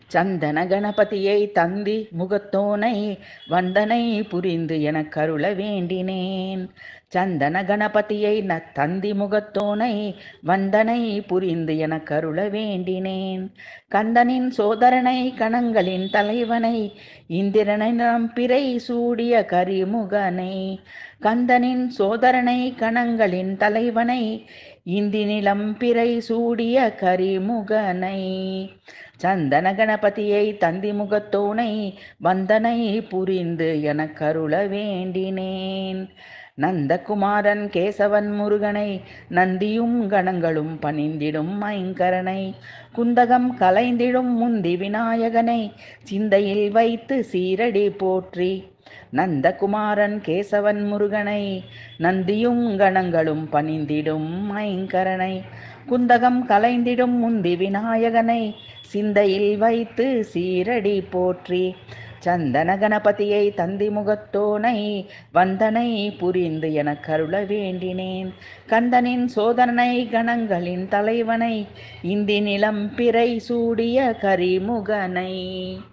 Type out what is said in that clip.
சந்தன கணபதியை தந்தி முகத்தோனை வந்தனை புரிந்து எனக் கருள வேண்டினேன் சந்தன கணபதியை ந தந்தி முகத்தோனை வந்தனை புரிந்து எனக் கருள வேண்டினேன் கந்தனின் சோதரனை கணங்களின் தலைவனை இந்திரனை நம் பிறை சூடிய கரிமுகனை கந்தனின் சோதரனை கணங்களின் தலைவனை இந்தினிலம் பிறை சூடிய கரிமுகனை சந்தன கணபதியை தந்தி முகத்தோனை வந்தனை புரிந்து எனக் கருள வேண்டினேன் நந்தகுமாரன் கேசவன் முருகனை நந்தியும் கணங்களும் பணிந்திடும் ஐங்கரனை குந்தகம் கலைந்திடும் முந்தி விநாயகனை சிந்தையில் வைத்து சீரடி போற்றி நந்தகுமாரன் கேசவன் முருகனை நந்தியும் கணங்களும் பணிந்திடும் ஐங்கரனை குந்தகம் கலைந்திடும் முந்தி விநாயகனை சிந்தையில் வைத்து சீரடி போற்றி சந்தன கணபதியை தந்தி முகத்தோனை வந்தனை புரிந்து எனக் கருள வேண்டினேன் கந்தனின் சோதனை கணங்களின் தலைவனை இந்தி நிலம் பிறை சூடிய கரிமுகனை